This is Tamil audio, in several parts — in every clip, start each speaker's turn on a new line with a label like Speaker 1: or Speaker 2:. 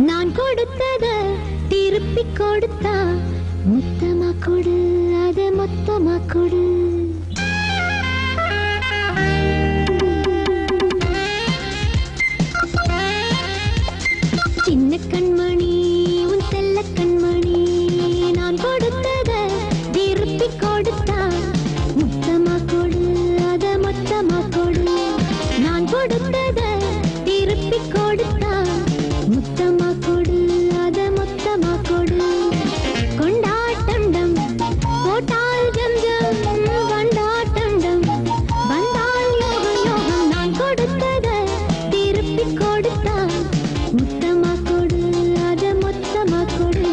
Speaker 1: நான் கொடுத்தத திருப்பி கொடுத்தா முத்தமா கொடு அது மொத்தமா கொடு சின்ன கண்மணி உன் செல்ல கண்மணி நான் கொடுத்தத திருப்பி கொடுத்தா முத்தமா கொடு அத மொத்தமா கொடு நான் கொடுத்தத திருப்பி கொடுத்தா முத்தமா கொடு அத மொத்தமா கொடு கொண்டாட்டண்டம் போட்டால் ஜம் ஜம் வண்டாட்டண்டம் வந்தால் யோகம் யோகம் நான் கொடுத்தத திருப்பி கொடுத்தா முத்தமா கொடு அத மொத்தமா கொடு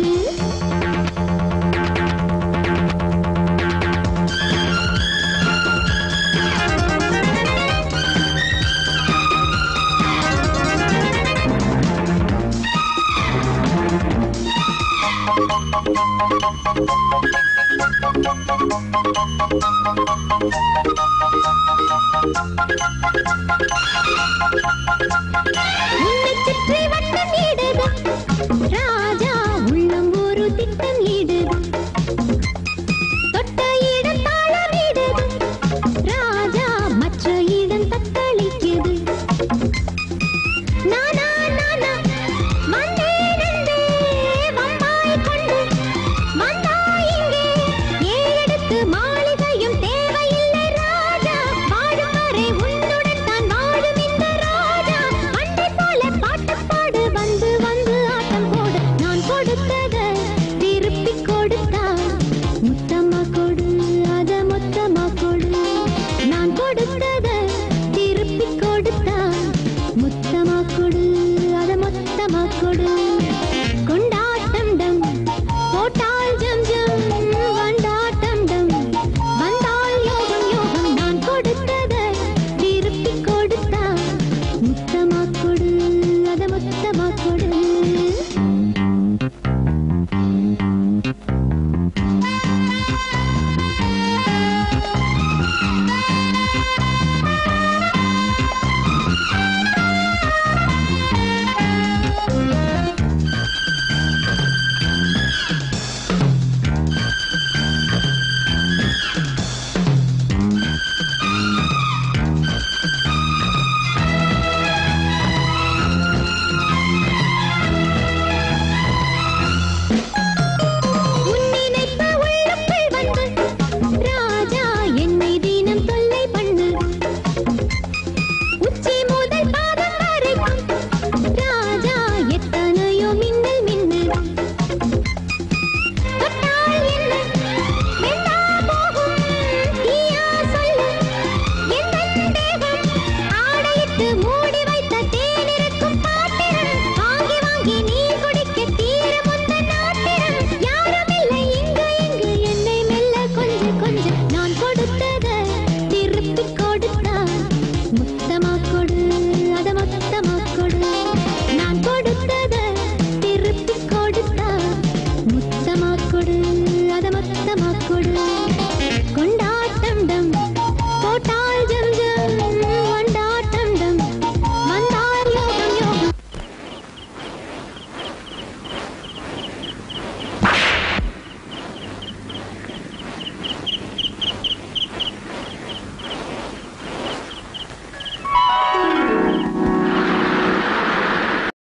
Speaker 1: உன்னைச் சுற்றி வட்டம் இடுது. ராஜா உள்ளம் ஒரு திட்டம் இடுது. தொட்ட இடம் தாளமிடுது. ராஜா மற்ற இடம் தத்தளிக்குது. நானா, நானா, வந்தேனென்றே வம்பாய் கொண்டு வந்தாய் இங்கே. ஏழெடுத்து மாளிகையும் தேவையில்லை ராஜா. வாழும் வரை உன்னுடன் தான் வாழும் இந்த ராஜா. அண்டை போல பாட்டு பாடு, வந்து வந்து ஆட்டம் போடு. நான் கொடுத்தத திருப்பி கொடுத்தா முத்தமா கொடு அத மொத்தமா கொடு நான் கொடுத்தத திருப்பி கொடுத்தா முத்தமா கொடு அத மொத்தமா கொடு